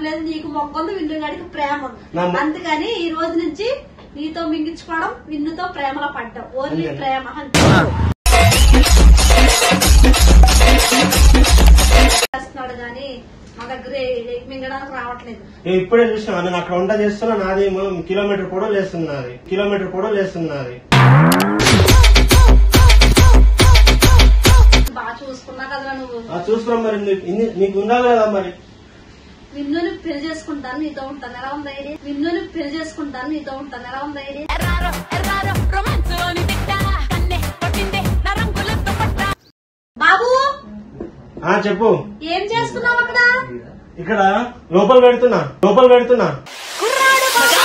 లేదు నీకు మొక్కంది విన్ను గాడికి ప్రేమ ఉంది నా మొ- అందుకని ఈ రోజు నుంచి నీతో మింగించుకోవడం విన్నుతో ప్రేమలో పడ్డావు ఓన్లీ అంతే. ప్రేమ అంతే చేస్తున్నాడు గాని మా దగ్గర ఏ- మింగడానికి రావట్లేదు నేను ఇప్పుడే చూసిన నేను అక్కడ వంట చేస్తున్నా నాదేమో కిలోమీటర్ కూడా లేస్తున్నది కిలోమీటర్ కూడా లేస్తున్నది బాగా చూసుకున్నా కదా నువ్వు ఆ చూసుకున్నాం మరి నీ- ఇన్ని- నీకు ఉండాలి కదా మరి విన్నుని పెళ్లి చేసుకుంటాను నీతో ఉంటాను ఎలా ఉంది ఐడియా విన్నుని పెళ్లి చేసుకుంటాను నీతో ఉంటాను ఎలా ఉంది ఐడియా ఎర్రారో ఎర్రారో రొమాన్స్ లోని తిట్ట కన్నే కొట్టిందే నా రంగులతో పట్ట బాబు ఆ చెప్పు ఏం చేస్తున్నావు అక్కడ ఇక్కడ లోపల పెడుతున్నా లోపల పెడుతున్నా కుర్రాడు బాబు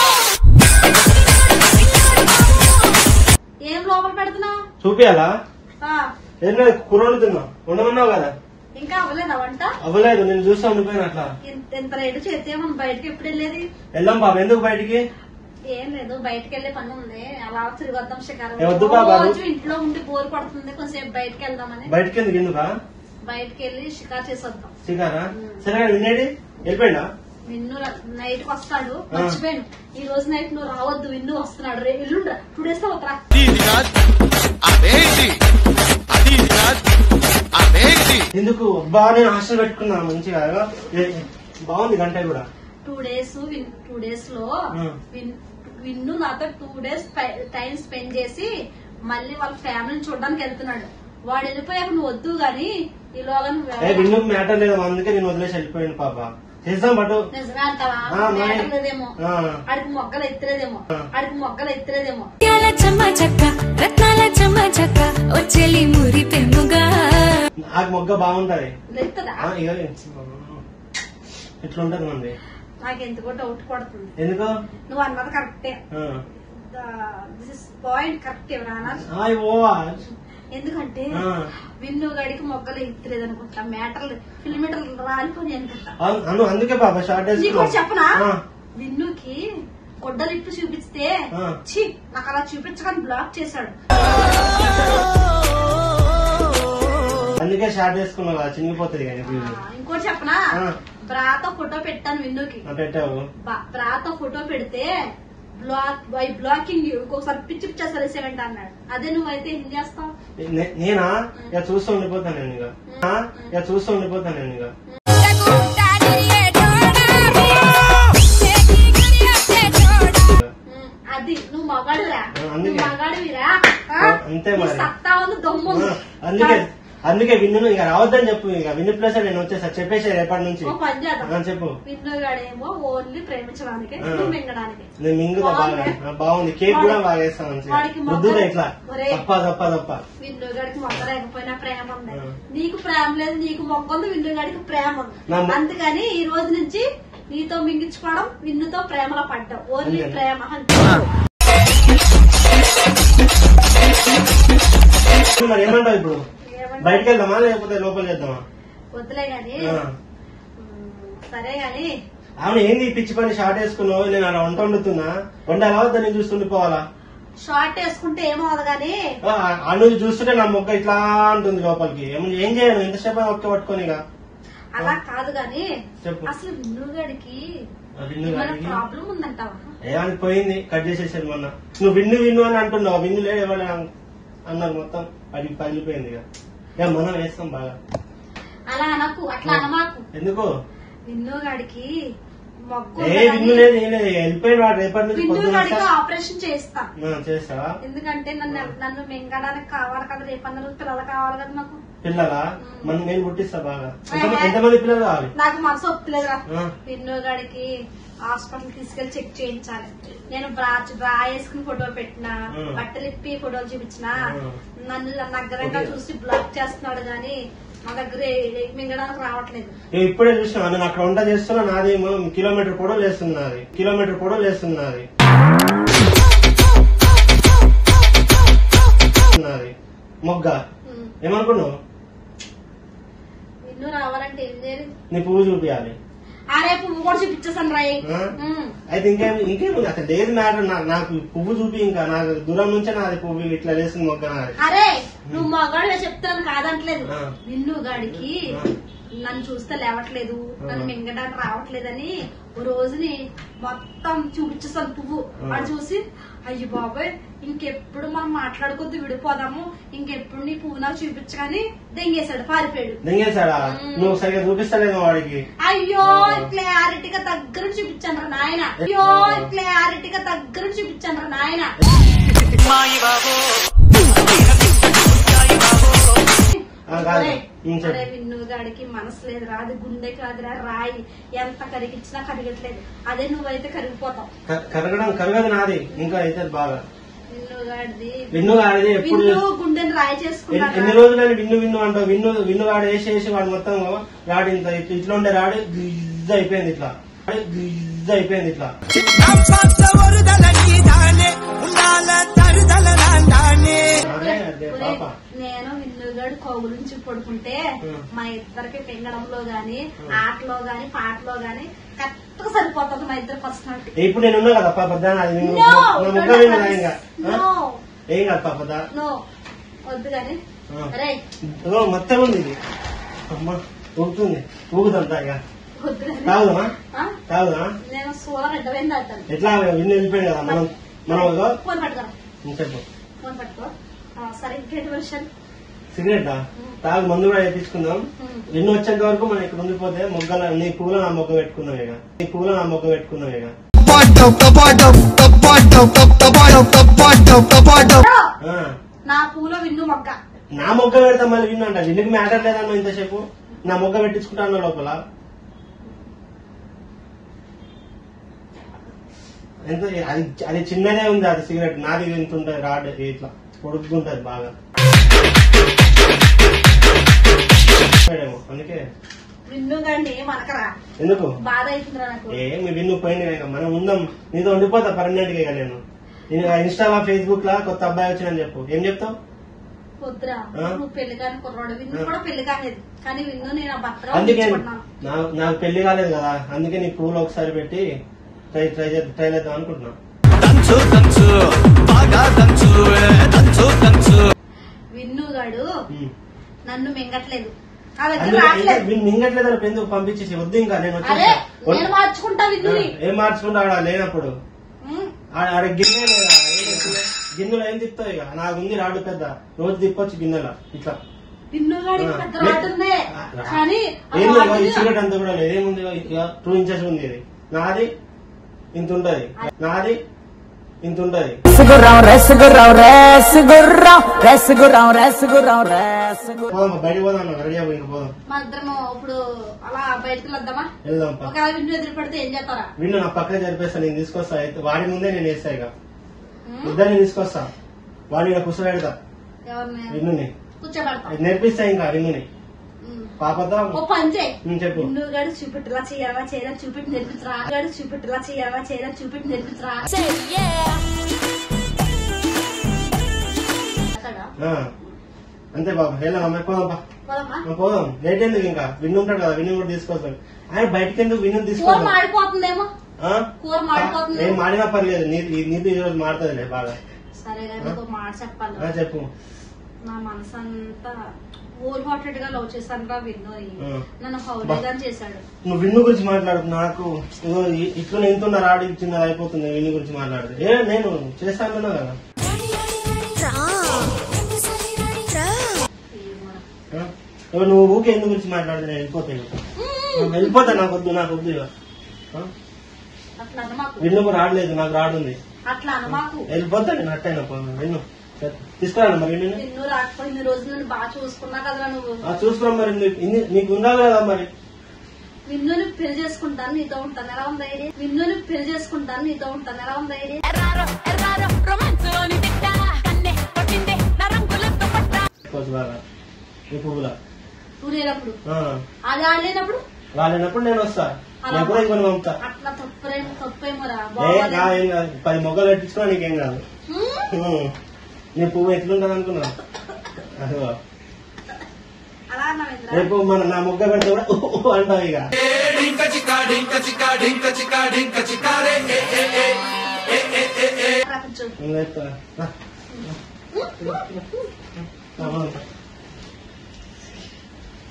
ఏం లోపల పెడుతున్నావు చూపియాలా ఆ, ఏం లేదు కురోడుతున్నా ఉండమన్నావు కదా ఇంకా అవ్వలేదా వంట అవ్వలేదు నేను చూస్తా ఉండిపోయిన అట్లా ఇంత- ఇంత రేటు చేస్తే మనం బయటకి ఎప్పుడు వెళ్ళేది వెళ్దాం బాబు ఎందుకు బయటికి ఏం లేదు బయటకి వెళ్ళే పని ఉంది అలా తిరిగొద్దాం షికారు ఏ వద్దు బాబా. రోజు ఇంట్లో ఉండి బోర్ కొడుతుంది కొంచెం బయటకి వెళ్దామని బయటికి ఎందుకు ఎందుకా బయటకి వెళ్ళి షికారు చేసి వద్దాం సిగారా సరే వినేది వెళ్ళిపోయిందా విన్ను నైట్ కి వస్తాడు ఆ. మర్చిపోయాను ఈ రోజు నైట్ నువ్వు రావద్దు విన్ను వస్తున్నాడు రే ఎల్లుండ్రా టూ డేస్ లో వద్దురా ఇది కాదు అదేంటి అది ఇది కాదు అదేంటి ఎందుకు అబ్బా నేను హాస్టల్ పెట్టుకున్నా మంచిగా ఏ- బాగుంది గంట కూడా టూ డేస్ టూ డేస్ లో ఆ. విన్- విన్ను నాతో టూ డేస్ టైం స్పెండ్ చేసి మళ్ళీ వాళ్ళ ఫ్యామిలీని చూడడానికి వెళ్తున్నాడు వాడు వెళ్ళిపోయాక నువ్వు వద్దు గాని ఈలోగా నువ్వు ఏ వెళ్ళాలి. విన్ను మ్యాటర్ లేదు అందుకే నేను వదిలేసి వెళ్ళిపోయాను పాప చేద్దాం పట్టు నిజమే అంటావా ఆ, మరి. మేటర్ లేదేమో ఆ. ఆడికి మొగ్గలు ఎత్తలేదేమో ఆ. ఆడికి మొగ్గలు ఎత్తలేదేమో ముత్యాల చెమ్మ చెక్క రత్నాల చెమ్మ చెక్క వచ్చేలి మురి పెముగా నాకు మొగ్గ బాగుంటది ఎత్తదా ఆ, ఇక ఎట్లుంటది మంది నాకు ఎందుకో డౌట్ కొడుతుంది ఎందుకు నువ్వు అన్నది కరెక్టే ఆ. దిస్ ఇస్ పాయింట్ కరెక్ట్ ఎవరా ఆయ్ ఓ ఎందుకంటే ఆ. విన్ను గడికి మొగ్గలు ఎత్తలేదు అనుకుంటా మేటర్లు కిలోమీటర్లు రాలిపోయి అనుకుంటా అను- అను అందుకే పాప షార్ట్ నీకు ఒకటి చెప్పనా ఆ. విన్నుకి గొడ్డలు ఇప్పు చూపిస్తే ఆ. ఛీ నాకు అలా చూపించగానే బ్లాక్ చేశాడు అందుకే షార్ట్ వేసుకున్నా కదా చినిగిపోతుంది కానీ ఆ, వీడియో. ఇంకోటి చెప్పనా ఆ. బ్రాతో ఫోటో పెట్టాను విన్నుకి ఆ, పెట్టావు బా- బ్రాతో ఫోటో పెడితే బ్లాక్ బై బ్లాకింగ్ ఇంకొకసారి పిచ్చి పిచ్చి సరేసేవంట అన్నాడు అదే నువ్వైతే ఏం చేస్తావు నే- నేనా ఇక చూస్తూ ఉండిపోతాను నేను ఇక ఆ? ఇక చూస్తూ ఉండిపోతాను నేను ఇక ఉమ్, అది నువ్వు మగాడురా ఆ, నువ్వు అందుకే. మగాడివిరా ఆ? ఆ, అంతే నీ మరి. సత్తా ఉంది దమ్ము ఉంది. ఆ, అందుకే అందుకే విన్ను ఇక రావద్దని చెప్పు ఇక విన్ను ప్లేస్ నేను వచ్చేసా చెప్పేసి రేపటి నుంచి ఓ పని చేద్దాం ఆ, చెప్పు విన్నుగాడేమో ఓన్లీ ప్రేమించడానికి ఆ. నువ్వు మింగడానికి నేను మింగుతా బాగా బాగుంది. ఆ, బాగుంది కేక్ కూడా బాగా వేస్తాను వాడికి మంచిగా మొగ్గ- రుద్దుదా ఇట్లా ఒరే. తప్ప తప్ప తప్ప విన్నుగాడికి మొక్క లేకపోయినా ప్రేమ ఉంది ఆ. నీకు ప్రేమ లేదు నీకు మొక్క ఉంది విన్నుగాడికి ప్రేమ ఉంది నా మొ- అందుకని ఈ రోజు నుంచి నీతో మింగించుకోవడం విన్నుతో ప్రేమలో పడ్డావు ఓన్లీ అంతే. ప్రేమ అంతే మరి ఏమంటావు ఇప్పుడు ఏమంటావు? బయటకు వెళ్దామా లేకపోతే లోపల చేద్దామా వద్దులే గాని ఆ. ఉమ్, సరే గాని అవును ఏంది ఈ పిచ్చి పని షార్ట్ వేసుకున్నావు నేను అలా వంట వండుతున్నా వంట ఎలా వద్దా నేను చూస్తుండిపోవాలా షార్ట్ వేసుకుంటే ఏమవుదు గాని ఆ, ఆ నువ్వు చూస్తుంటే నా మొక్క ఇట్లా అంటుంది లోపలికి ఏం ఏం చేయను ఎంతసేపు అయినా ఒక్క పట్టుకొని ఇక అలా కాదు గాని చెప్పు. అసలు విన్నుగాడికి ఆ విన్ను ఏమైనా గారికి ప్రాబ్లం ఉందంటావా ఏమని పోయింది కట్ చేసేసారు మొన్న నువ్వు విన్ను విన్ను అని అంటున్నావు విన్ను లేదు ఎవరు అన్నారు మొత్తం అది పగిలిపోయింది ఇక ఇక మనం వేస్తాం బాగా అలా అనకు అట్లా అనమాకు ఎందుకు విన్నుగాడికి మొగ్గు ఏ విన్ను లేదు ఏం లేదు వెళ్ళిపోయిన వాడు రేపటి నుంచి పొద్దున్న విన్నుగాడికి వస్తా. ఆపరేషన్ చేస్తా ఆ, చేస్తావా ఎందుకంటే నన్ను నన్ను మింగడానికి కావాలి కదా రేపన్న రోజు పిల్లలు కావాలి కదా నాకు పిల్లలా మనం నేను పుట్టిస్తా బాగా ఎంతమంది- ఎంతమంది పిల్లలు కావాలి నాకు మనసు ఒప్పులేదురా ఆ. విన్నుగాడికి హాస్పిటల్ తీసుకెళ్లి చెక్ చేయించాలి నేను బ్రా బ్రా వేసుకుని ఫోటో పెట్టినా ఆ. బట్టలు ఇప్పి ఫోటోలు చూపించిన ఆ. నన్ను నగ్గరంగా ఓకే. చూసి బ్లాక్ చేస్తున్నాడు గాని మా దగ్గర ఏ- మింగడానికి రావట్లేదు నేను ఇప్పుడే చూసిన నేను అక్కడ వంట చేస్తున్నా నాదేమో కిలోమీటర్ కూడా లేస్తున్నది కిలోమీటర్ కూడా లేస్తున్నది ఉన్నది. మొగ్గ ఉమ్. ఏమనుకున్నావు విన్ను రావాలంటే ఏం చేయాలి నీ పువ్వు చూపించాలి ఆ రేపు పువ్వు కూడా చూపించేసాను రాయి ఆ? ఉమ్. అయితే ఇంకేం ఇంకేముంది అసలు లేదు మ్యాటర్ నాకు పువ్వు చూపి ఇంకా నాకు దూరం నుంచే నాది పువ్వు ఇట్లా లేసింది మొగ్గ నాది అరే నువ్వు మగాడిగా చెప్తాను కాదంటలేదు ఆ. నిన్ను గాడికి ఆ. నన్ను చూస్తే లేవట్లేదు నన్ను ఆ. మింగడానికి రావట్లేదని ఓ రోజుని మొత్తం చూపించేసాను పువ్వు ఆ. వాడు చూసి అయ్యో బాబాయ్ ఇంకెప్పుడు మనం మాట్లాడుకొద్దు విడిపోదాము ఇంకెప్పుడు నీ పువ్వు నాకు చూపించగాని దెంగేశాడు పారిపోయాడు దెంగేశాడా మ్మ్. నువ్వు సరిగ్గా చూపిస్తలేవు వాడికి అయ్యో ఆ. క్లారిటీగా దగ్గర నుంచి చూపించాను రా నాయన అయ్యో ఆ. క్లారిటీగా దగ్గర నుంచి చూపించాను రా నాయన ఆ, కాదు. ఒరే, ఉం, చెప్పు. ఒరే విన్ను గాడికి మనసు లేదు రాదు గుండె కాదురా రాయి ఎంత కరిగించినా కరిగట్లేదు అదే నువ్వైతే కరిగిపోతావు క- కరగడం కరగదు నాది ఇంకా అయితే బాగా విన్ను గాడిది విన్ను ఆడిది ఎప్పుడు విన్ను గుండెని రాయి ఎన్ని- చేసుకున్నాడు ఎన్ని రోజులని విన్ను విన్ను అంటావు విన్ను విన్ను వాడు వేసి వేసి వాడు మొత్తం రాడు ఇంత ఇట్లా ఇట్లా ఉండే రాడు గిజ్ అయిపోయింది ఇట్లా రాడు గిజ్ అయిపోయింది ఇట్లా అదే అదే పాప నేను విన్నుగాడు కోగు నుంచి పడుకుంటే ఉం. మా ఇద్దరికి పెంగడంలో గాని ఉం. ఆటలో గాని పాటలో గాని కరెక్ట్ గా సరిపోతుంది మా ఇద్దరు పర్సనాలిటీ ఇప్పుడు నేను ఉన్నా కదా పాప దా అది నేను- No, నా ముఖం don't మీద have ఇంకా this. No. ఏం కాదు పాప దా నో వద్దు గాని ఆ. అరే ఓ, మొత్తం ఉంది ఇది అమ్మ ఊగుతుంది ఊగుతుంటా ఇక వద్దు గాని తాగుదామా ఆ? తాగుదామా నేను సోలం ఎడ్డమైంది ఆడతాను ఎట్లా విన్ను వెళ్ళిపోయింది కదా మనం మనం ఇగో, ఫోన్ పట్టుకో చెప్పు ఫోన్ పట్టుకో ఆ, సరే ఇంకేంటి వర్షన్ సిగరెట్ తాగు మందు కూడా వేయించుకుందాం ఎన్ని వచ్చేంత వరకు మనం ఇక్కడ ఉండిపోతే మొగ్గల నీ పూల నా మొగ్గ పెట్టుకుందాం ఇక నీ పూల నా మొగ్గ పెట్టుకుందాం ఇక ఆ, నా పూల విన్ను మొగ్గ నా మొగ్గ పెడతా మళ్ళీ విన్ను అంట విన్నుకి మ్యాటర్ లేదన్న ఇంతసేపు నా మొగ్గ పెట్టించుకుంటాను లోపల ఎంత అది అది చిన్నదే ఉంది అది సిగరెట్ నాది ఇంత ఉంటుంది రాడ్ ఇట్లా పొడుగుంటది బాగా ఏమో, అందుకే విన్ను గాని మనకరా ఎందుకు బాధ అవుతుందిరా నాకు ఏ మీ విన్ను పోయింది ఇక మనం ఉందాం నీతో ఉండిపోతా పర్మనెంట్ గా ఇక నేను నేను ఇన్స్టాలా ఫేస్బుక్ లా కొత్త అబ్బాయి వచ్చిందని చెప్పు ఏం చెప్తావు వద్దురా ఆ? నువ్వు పెళ్లి కాని కుర్రాడు విన్ను ఆ. కూడా పెళ్లి కాలేదు కానీ విన్ను నేను ఆ భర్తగా అందుకే ఉంచుకుంటున్నాను నా- నాకు పెళ్లి కాలేదు కదా అందుకే నీ పూలు ఒకసారి పెట్టి ట్రై ట్రై చే- ట్రై చేద్దాం అనుకుంటున్నా దంచు దంచు బాగా దంచు దంచు దంచు విన్ను గాడు ఉమ్. నన్ను మింగట్లేదు నా దగ్గర అందుకే రావట్లేదు ఇంకా మింగట్లేదు అని ఎందుకు పంపించేసి వద్దు ఇంకా నేను అరే వచ్చేస్తా. నేను మార్చుకుంటా విన్నుని ఏం మార్చుకుంటా లేనప్పుడు ఉమ్, ఆడ ఆడ గిన్నె లేదా ఏం గిన్నె? గిన్నెలో ఏం తిప్పుతావు ఇక నాకు ఉంది రాడు పెద్ద రోజు తిప్పొచ్చు గిన్నెలో ఇట్లా విన్ను గాడికి ఆ, పెద్ద లే- రాటు ఉంది ఆ, రా. కానీ ఆ ఏం లేదు రాటుని- ఈ సిగరెట్ అంతా కూడా లేదు ఏముంది ఇక టూ ఇంచెస్ ఉంది ఇది నాది ఇంత ఉంటది నాది ఇంత ఉంటది రసగుర్రం రసగుర్రం రసగుర్రం రసగుర్రం రసగుర్రం రసగుర్రం పోదాం బయట పోదాం రెడీ అవ్వ ఇంక పోదాం మన ఇద్దరము ఇప్పుడు అలా బయటకు వెళ్దామా వెళ్దాం పా. ఒకవేళ విన్ను ఎదురు పడితే ఏం చేస్తారా విన్ను నా పక్కన జరిపేస్తా నేను తీసుకొస్తా అయితే వాడి ముందే నేను వేస్తా ఇక ఉమ్, ఇద్దరిని తీసుకొస్తా వాడిని ఇక్కడ కూర్చోబెడతా ఎవరిని విన్నుని కూర్చోబెడతాం నేర్పిస్తా ఇంకా విన్నుని ఉమ్. పాపతో ఓ పని చేయి ఉమ్, చెప్పు విన్ను గాడు చూపెట్టులా చేయాలా చేయాలా చూపెట్టి నేర్పించరా గాడు చూపెట్టులా చేయాలా చేయాలా చూపెట్టి నేర్పించరా Say yeah. అతడా? ఆ. అంతే బాబు వెళ్దాం అమ్మాయి పోదాం పా. పోదామా ఆ, పోదాం లేట్ ఎందుకు ఇంకా విన్ను ఉంటాడు కదా విన్ను కూడా తీసుకొస్తాడు ఆయన బయటకి ఎందుకు విన్ను కూర తీసుకొస్తాడు మాడిపోతుందేమో ఆ? కూర మాడిపోతుంది ఏం మాడినా పర్లేదు నీది ఈ- నీది ఈ రోజు మాడుతుందిలే బాగా సరే కానీ నీకు ఒక మాట చెప్పాలి ఆ, చెప్పు నా మనసు అంతా ఓల్ హార్టెడ్ గా లవ్ చేశాను రా విన్ను ఆ. నన్ను హౌలీగా చేశాడు నువ్వు విన్ను గురించి మాట్లాడు నాకు ఇగో ఈ- ఇట్లా ఎంతున్న రాడి చిన్నది అయిపోతుంది విన్ను గురించి మాట్లాడితే ఏ నేను చేస్తాను కదా ఏమో. ఆ? ఇగో నువ్వు ఊకే ఎందు గురించి మాట్లాడితే నేను వెళ్ళిపోతాను ఆ, వెళ్ళిపోతా నాకు వద్దు నాకు వద్దు ఇక ఆ? అట్లా అనమాకు విన్నుకు రాడలేదు నాకు రాడుంది అట్లా అనమాకు వెళ్ళిపోతా నేను అట్టయినా విన్ను తీసుకురా మరి విన్ను నిన్ను రాకపోయి ఇన్ని రోజులు నన్ను బాగా చూసుకున్నా కదరా నువ్వు ఆ, చూసుకురా మరి నీ- ఇన్ని- నీకు ఉండాలి కదా మరి నిన్నుని పెళ్లి చేసుకుంటాను నీతో ఉంటాను ఎలా ఉంది ఐడియా నిన్నుని పెళ్లి చేసుకుంటాను నీతో ఉంటాను ఎలా ఉంది ఐడియా ఎర్రారో ఎర్రారో రొమాన్స్ లోని తిట్ట కన్నె కొట్టిందే నా రంగులతో పట్ట కొంచెం బాగా ఈ పువ్వుల నువ్వు లేనప్పుడు ఆ, అది ఆడలేనప్పుడు వాళ్ళనప్పుడు నేను వస్తా నేను కూడా ఇంకొని పంపుతా అట్లా తప్పేమో తప్పేమోరా ఏ బాగోలేదు. కా ఏం కాదు పది మొగ్గలు పెట్టించుకున్నా నీకేం కాదు హ్మ్? ఉం. నీ పువ్వు ఎట్లుంటది అనుకున్నా అదిగో. అలా అన్నావేంద్రా? రేపు మన నా మొగ్గ పెడితే కూడా ఊ ఊ అంటావు ఇక రా కొంచెం. నేను చెప్తా. రా. అవును.